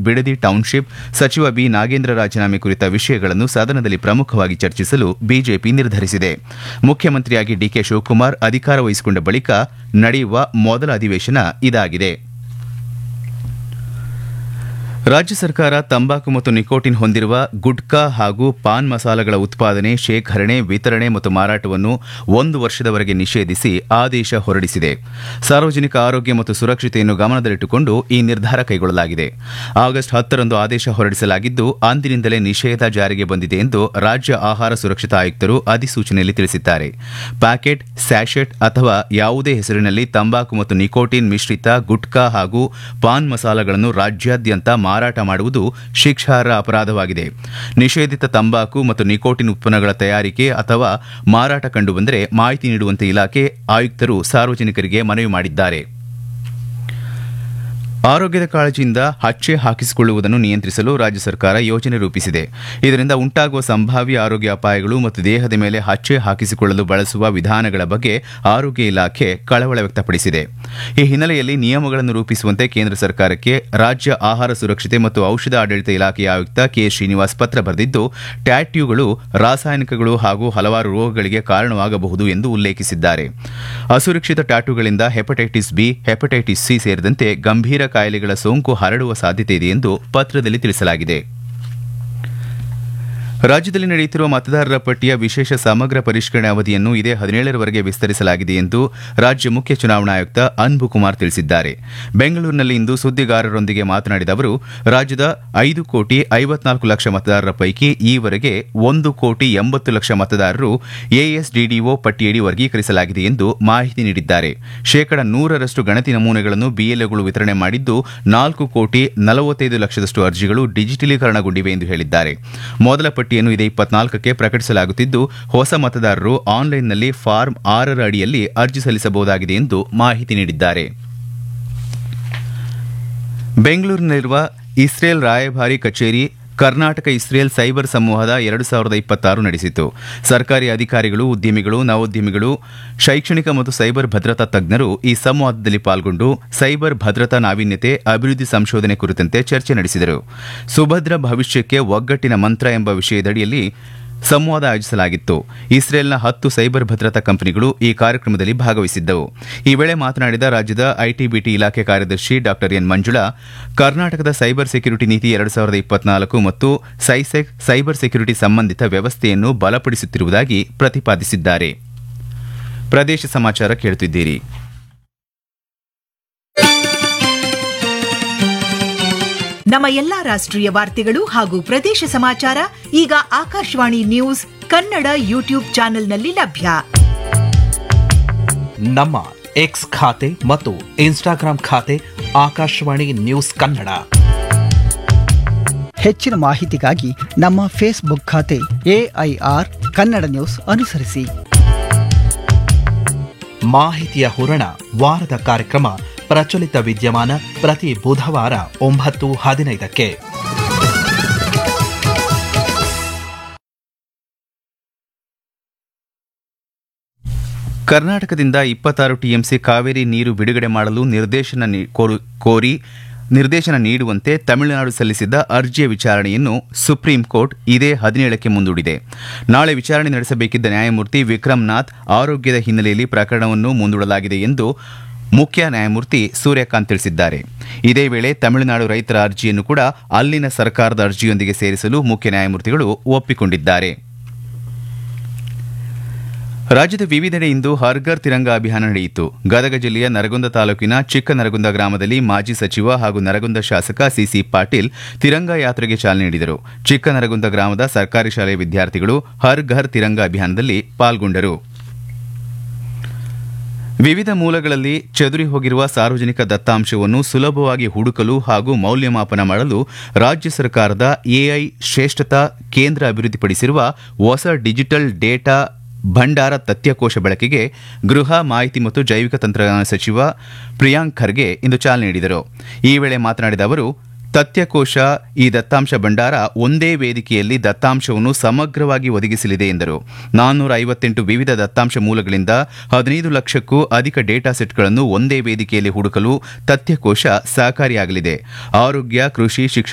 Bidadi township ಸಚಿವ B Nagendra ರಾಜೀನಾಮೆ ಕುರಿತ ವಿಷಯಗಳನ್ನು ಸದನದಲ್ಲಿ ಪ್ರಮುಖವಾಗಿ ಚರ್ಚಿಸಲು ಬಿಜೆಪಿ ನಿರ್ಧರಿಸಿದೆ ಮುಖ್ಯಮಂತ್ರಿಯಾಗಿ ಡಿಕೆ ಶಿವಕುಮಾರ್ ಅಧಿಕಾರ ವಹಿಸಿಕೊಂಡ ಬಳಿಕ ನಡೆಯುವ ಮೊದಲ ಅಧಿವೇಶನ ಇದಾಗಿದೆ ರಾಜ್ಯ ಸರ್ಕಾರ ತಂಬಾಕು ಮತ್ತು ನಿಕೋಟಿನ್ ಹೊಂದಿರುವ ಗುಟ್ಕಾ ಹಾಗೂ ಪಾನ್ ಮಸಾಲಗಳ ಉತ್ಪಾದನೆ ಶೇಖರಣೆ ವಿತರಣೆ ಮತ್ತು ಮಾರಾಟವನ್ನು ಒಂದು ವರ್ಷದವರೆಗೆ ನಿಷೇಧಿಸಿ ಆದೇಶ ಹೊರಡಿಸಿದೆ ಸಾರ್ವಜನಿಕ ಆರೋಗ್ಯ ಮತ್ತು ಸುರಕ್ಷತೆಯನ್ನು ಗಮನದಲ್ಲಿಟ್ಟುಕೊಂಡು ಈ ನಿರ್ಧಾರ ಕೈಗೊಳ್ಳಲಾಗಿದೆ ಆಗಸ್ಟ್ ಹತ್ತರಂದು ಆದೇಶ ಹೊರಡಿಸಲಾಗಿದ್ದು ಅಂದಿನಿಂದಲೇ ನಿಷೇಧ ಜಾರಿಗೆ ಬಂದಿದೆ ಎಂದು ರಾಜ್ಯ ಆಹಾರ ಸುರಕ್ಷತಾ ಆಯುಕ್ತರು ಅಧಿಸೂಚನೆಯಲ್ಲಿ ತಿಳಿಸಿದ್ದಾರೆ ಪ್ಯಾಕೆಟ್ ಸ್ಯಾಶೆಟ್ ಅಥವಾ ಯಾವುದೇ ಹೆಸರಿನಲ್ಲಿ ತಂಬಾಕು ಮತ್ತು ನಿಕೋಟಿನ್ ಮಿಶ್ರಿತ ಗುಟ್ಕಾ ಹಾಗೂ ಪಾನ್ ಮಸಾಲಗಳನ್ನು ರಾಜ್ಯಾದ್ಯಂತ ಮಾರಾಟ ಮಾಡುವುದು ಶಿಕ್ಷಾರ್ಹ ಅಪರಾಧವಾಗಿದೆ ನಿಷೇಧಿತ ತಂಬಾಕು ಮತ್ತು ನಿಕೋಟಿನ್ ಉತ್ಪನ್ನಗಳ ತಯಾರಿಕೆ ಅಥವಾ ಮಾರಾಟ ಕಂಡುಬಂದರೆ ಮಾಹಿತಿ ನೀಡುವಂತೆ ಇಲಾಖೆ ಆಯುಕ್ತರು ಸಾರ್ವಜನಿಕರಿಗೆ ಮನವಿ ಮಾಡಿದ್ದಾರೆ ಆರೋಗ್ಯದ ಕಾಳಜಿಯಿಂದ ಹಚ್ಚೆ ಹಾಕಿಸಿಕೊಳ್ಳುವುದನ್ನು ನಿಯಂತ್ರಿಸಲು ರಾಜ್ಯ ಸರ್ಕಾರ ಯೋಜನೆ ರೂಪಿಸಿದೆ ಇದರಿಂದ ಉಂಟಾಗುವ ಸಂಭಾವ್ಯ ಆರೋಗ್ಯ ಅಪಾಯಗಳು ಮತ್ತು ದೇಹದ ಮೇಲೆ ಹಚ್ಚೆ ಹಾಕಿಸಿಕೊಳ್ಳಲು ಬಳಸುವ ವಿಧಾನಗಳ ಬಗ್ಗೆ ಆರೋಗ್ಯ ಇಲಾಖೆ ಕಳವಳ ವ್ಯಕ್ತಪಡಿಸಿದೆ ಈ ಹಿನ್ನೆಲೆಯಲ್ಲಿ ನಿಯಮಗಳನ್ನು ರೂಪಿಸುವಂತೆ ಕೇಂದ್ರ ಸರ್ಕಾರಕ್ಕೆ ರಾಜ್ಯ ಆಹಾರ ಸುರಕ್ಷತೆ ಮತ್ತು ಔಷಧ ಆಡಳಿತ ಇಲಾಖೆಯ ಆಯುಕ್ತ ಕೆ ಶ್ರೀನಿವಾಸ್ ಪತ್ರ ಬರೆದಿದ್ದು ಟ್ಯಾಟ್ಯೂಗಳು ರಾಸಾಯನಿಕಗಳು ಹಾಗೂ ಹಲವಾರು ರೋಗಗಳಿಗೆ ಕಾರಣವಾಗಬಹುದು ಎಂದು ಉಲ್ಲೇಖಿಸಿದ್ದಾರೆ ಅಸುರಕ್ಷಿತ ಟ್ಯಾಟೂಗಳಿಂದ ಹೆಪಟೈಟಿಸ್ ಬಿ ಹೆಪಟೈಟಿಸ್ ಸಿ ಸೇರಿದಂತೆ ಗಂಭೀರ ಕಾಯಿಲೆಗಳ ಸೋಂಕು ಹರಡುವ ಸಾಧ್ಯತೆ ಇದೆ ಎಂದು ಪತ್ರದಲ್ಲಿ ತಿಳಿಸಲಾಗಿದೆ ರಾಜ್ಯದಲ್ಲಿ ನಡೆಯುತ್ತಿರುವ ಮತದಾರರ ಪಟ್ಟಿಯ ವಿಶೇಷ ಸಮಗ್ರ ಪರಿಷ್ಕರಣೆ ಅವಧಿಯನ್ನು ಇದೇ ಹದಿನೇಳರವರೆಗೆ ವಿಸ್ತರಿಸಲಾಗಿದೆ ಎಂದು ರಾಜ್ಯ ಮುಖ್ಯ ಚುನಾವಣಾ ಆಯುಕ್ತ ಅನ್ಬು ಕುಮಾರ್ ತಿಳಿಸಿದ್ದಾರೆ ಬೆಂಗಳೂರಿನಲ್ಲಿಂದು ಸುದ್ದಿಗಾರರೊಂದಿಗೆ ಮಾತನಾಡಿದ ಅವರು ರಾಜ್ಯದ ಐದು ಕೋಟಿ ಐವತ್ನಾಲ್ಕು ಲಕ್ಷ ಮತದಾರರ ಪೈಕಿ ಈವರೆಗೆ ಒಂದು ಕೋಟಿ ಎಂಬತ್ತು ಲಕ್ಷ ಮತದಾರರು ಎಎಸ್ಡಿಡಿಒ ಪಟ್ಟಿಯಡಿ ವರ್ಗೀಕರಿಸಲಾಗಿದೆ ಎಂದು ಮಾಹಿತಿ ನೀಡಿದ್ದಾರೆ ಶೇಕಡ ನೂರರಷ್ಟು ಗಣತಿ ನಮೂನೆಗಳನ್ನು ಬಿಎಲ್ಒಗಳು ವಿತರಣೆ ಮಾಡಿದ್ದು ನಾಲ್ಕು ಕೋಟಿ ನಲವತ್ತೈದು ಲಕ್ಷದಷ್ಟು ಅರ್ಜಿಗಳು ಡಿಜಿಟಲೀಕರಣಗೊಂಡಿವೆ ಎಂದು ಹೇಳಿದ್ದಾರೆ ಮೊದಲ ಪಟ್ಟಿಯನ್ನು ಇದೇ ಇಪ್ಪತ್ನಾಲ್ಕಕ್ಕೆ ಪ್ರಕಟಿಸಲಾಗುತ್ತಿದ್ದು ಹೊಸ ಮತದಾರರು ಆನ್ಲೈನ್ನಲ್ಲಿ ಫಾರ್ಮ್ ಆರರ ಅಡಿಯಲ್ಲಿ ಅರ್ಜಿ ಸಲ್ಲಿಸಬಹುದಾಗಿದೆ ಎಂದು ಮಾಹಿತಿ ನೀಡಿದ್ದಾರೆ ಬೆಂಗಳೂರಿನಲ್ಲಿರುವ ಇಸ್ರೇಲ್ ರಾಯಭಾರಿ ಕಚೇರಿ ಕರ್ನಾಟಕ ಇಸ್ರೇಲ್ ಸೈಬರ್ ಸಂವಾದ ಎರಡು ಸಾವಿರದ ಇಪ್ಪತ್ತಾರು ನಡೆಸಿತು ಸರ್ಕಾರಿ ಅಧಿಕಾರಿಗಳು ಉದ್ಯಮಿಗಳು ನವೋದ್ಯಮಿಗಳು ಶೈಕ್ಷಣಿಕ ಮತ್ತು ಸೈಬರ್ ಭದ್ರತಾ ತಜ್ಞರು ಈ ಸಂವಾದದಲ್ಲಿ ಪಾಲ್ಗೊಂಡು ಸೈಬರ್ ಭದ್ರತಾ ನಾವೀನ್ಯತೆ ಅಭಿವೃದ್ಧಿ ಸಂಶೋಧನೆ ಕುರಿತಂತೆ ಚರ್ಚೆ ನಡೆಸಿದರು ಸುಭದ್ರ ಭವಿಷ್ಯಕ್ಕೆ ಒಗ್ಗಟ್ಟಿನ ಮಂತ್ರ ಎಂಬ ವಿಷಯದಡಿಯಲ್ಲಿ ಸಂವಾದ ಆಯೋಜಿಸಲಾಗಿತ್ತು ಇಸ್ರೇಲ್ನ ಹತ್ತು ಸೈಬರ್ ಭದ್ರತಾ ಕಂಪನಿಗಳು ಈ ಕಾರ್ಯಕ್ರಮದಲ್ಲಿ ಭಾಗವಹಿಸಿದ್ದವು ಈ ವೇಳೆ ಮಾತನಾಡಿದ ರಾಜ್ಯದ ಐಟಿಬಿಟಿ ಇಲಾಖೆ ಕಾರ್ಯದರ್ಶಿ ಡಾ ಎನ್ ಮಂಜುಳಾ ಕರ್ನಾಟಕದ ಸೈಬರ್ ಸೆಕ್ಯುರಿಟಿ ನೀತಿ ಎರಡು ಸಾವಿರದ ಇಪ್ಪತ್ನಾಲ್ಕು ಮತ್ತು ಸೈಸೆಕ್ ಸೈಬರ್ ಸೆಕ್ಯುರಿಟಿ ಸಂಬಂಧಿತ ವ್ಯವಸ್ಥೆಯನ್ನು ಬಲಪಡಿಸುತ್ತಿರುವುದಾಗಿ ಪ್ರತಿಪಾದಿಸಿದ್ದಾರೆ ಪ್ರದೇಶ ಸಮಾಚಾರ ಕೇಳುತ್ತಿದ್ದೀರಿ ನಮ್ಮ ಎಲ್ಲಾ ರಾಷ್ಟ್ರೀಯ ವಾರ್ತೆಗಳು ಹಾಗೂ ಪ್ರದೇಶ ಸಮಾಚಾರ ಈಗ ಆಕಾಶವಾಣಿ ನ್ಯೂಸ್ ಕನ್ನಡ ಯೂಟ್ಯೂಬ್ ಚಾನೆಲ್ನಲ್ಲಿ ಲಭ್ಯ ನಮ್ಮ ಎಕ್ಸ್ ಖಾತೆ ಮತ್ತು ಇನ್ಸ್ಟಾಗ್ರಾಂ ಖಾತೆ ಆಕಾಶವಾಣಿ ನ್ಯೂಸ್ ಕನ್ನಡ ಹೆಚ್ಚಿನ ಮಾಹಿತಿಗಾಗಿ ನಮ್ಮ ಫೇಸ್ಬುಕ್ ಖಾತೆ ಎಐಆರ್ ಕನ್ನಡ ನ್ಯೂಸ್ ಅನುಸರಿಸಿ ಮಾಹಿತಿಯ ಹೂರಣ ವಾರದ ಕಾರ್ಯಕ್ರಮ ಪ್ರಚಲಿತ ವಿದ್ಯಮಾನ ಪ್ರತಿ ಬುಧವಾರ ಒಂಬತ್ತು ಹದಿನೈದಕ್ಕೆ ಕರ್ನಾಟಕದಿಂದ ಇಪ್ಪತ್ತಾರು ಟಿಎಂಸಿ ಕಾವೇರಿ ನೀರು ಬಿಡುಗಡೆ ಮಾಡಲು ನಿರ್ದೇಶನ ನೀ- ಕೋರು- ಕೋರಿ ನಿರ್ದೇಶನ ನೀಡುವಂತೆ ತಮಿಳುನಾಡು ಸಲ್ಲಿಸಿದ್ದ ಅರ್ಜಿಯ ವಿಚಾರಣೆಯನ್ನು ಸುಪ್ರೀಂ ಕೋರ್ಟ್ ಇದೇ ಹದಿನೇಳಕ್ಕೆ ಮುಂದೂಡಿದೆ ನಾಳೆ ವಿಚಾರಣೆ ನಡೆಸಬೇಕಿದ್ದ ನ್ಯಾಯಮೂರ್ತಿ ವಿಕ್ರಮ್ ನಾಥ್ ಆರೋಗ್ಯದ ಹಿನ್ನೆಲೆಯಲ್ಲಿ ಪ್ರಕರಣವನ್ನು ಮುಂದೂಡಲಾಗಿದೆ ಎಂದು ಮುಖ್ಯ ನ್ಯಾಯಮೂರ್ತಿ ಸೂರ್ಯಕಾಂತ್ ತಿಳಿಸಿದ್ದಾರೆ ಇದೇ ವೇಳೆ ತಮಿಳುನಾಡು ರೈತರ ಅರ್ಜಿಯನ್ನು ಕೂಡ ಅಲ್ಲಿನ ಸರ್ಕಾರದ ಅರ್ಜಿಯೊಂದಿಗೆ ಸೇರಿಸಲು ಮುಖ್ಯ ನ್ಯಾಯಮೂರ್ತಿಗಳು ಒಪ್ಪಿಕೊಂಡಿದ್ದಾರೆ ರಾಜ್ಯದ ವಿವಿಧೆಡೆ ಇಂದು ಹರ್ಘರ್ ತಿರಂಗ ಅಭಿಯಾನ ನಡೆಯಿತು ಗದಗ ಜಿಲ್ಲೆಯ ನರಗುಂದ ತಾಲೂಕಿನ ಚಿಕ್ಕ ನರಗುಂದ ಗ್ರಾಮದಲ್ಲಿ ಮಾಜಿ ಸಚಿವ ಹಾಗೂ ನರಗುಂದ ಶಾಸಕ ಸಿಸಿ ಪಾಟೀಲ್ ತಿರಂಗ ಯಾತ್ರೆಗೆ ಚಾಲನೆ ನೀಡಿದರು ಚಿಕ್ಕ ನರಗುಂದ ಗ್ರಾಮದ ಸರ್ಕಾರಿ ಶಾಲೆಯ ವಿದ್ಯಾರ್ಥಿಗಳು ಹರ್ ಘರ್ ತಿರಂಗ ಅಭಿಯಾನದಲ್ಲಿ ಪಾಲ್ಗೊಂಡರು ವಿವಿಧ ಮೂಲಗಳಲ್ಲಿ ಚದುರಿ ಹೋಗಿರುವ ಸಾರ್ವಜನಿಕ ದತ್ತಾಂಶವನ್ನು ಸುಲಭವಾಗಿ ಹುಡುಕಲು ಹಾಗೂ ಮೌಲ್ಯಮಾಪನ ಮಾಡಲು ರಾಜ್ಯ ಸರ್ಕಾರದ ಎಐ ಶ್ರೇಷ್ಠತಾ ಕೇಂದ್ರ ಅಭಿವೃದ್ಧಿಪಡಿಸಿರುವ ಹೊಸ ಡಿಜಿಟಲ್ ಡೇಟಾ ಭಂಡಾರ ತಥ್ಯಕೋಶ ಬಳಕೆಗೆ ಗೃಹ ಮಾಹಿತಿ ಮತ್ತು ಜೈವಿಕ ತಂತ್ರಜ್ಞಾನ ಸಚಿವ ಪ್ರಿಯಾಂಕ್ ಖರ್ಗೆ ಇಂದು ಚಾಲನೆ ನೀಡಿದರು ಈ ವೇಳೆ ಮಾತನಾಡಿದ ಅವರು ತಥ್ಯಕೋಶ ಈ ದತ್ತಾಂಶ ಭಂಡಾರ ಒಂದೇ ವೇದಿಕೆಯಲ್ಲಿ ದತ್ತಾಂಶವನ್ನು ಸಮಗ್ರವಾಗಿ ಒದಗಿಸಲಿದೆ ಎಂದರು ನಾನ್ನೂರ ಐವತ್ತೆಂಟು ವಿವಿಧ ದತ್ತಾಂಶ ಮೂಲಗಳಿಂದ ಹದಿನೈದು ಲಕ್ಷಕ್ಕೂ ಅಧಿಕ ಡೇಟಾ ಸೆಟ್ಗಳನ್ನು ಒಂದೇ ವೇದಿಕೆಯಲ್ಲಿ ಹುಡುಕಲು ತಥ್ಯಕೋಶ ಸಹಕಾರಿಯಾಗಲಿದೆ ಆರೋಗ್ಯ ಕೃಷಿ ಶಿಕ್ಷಣ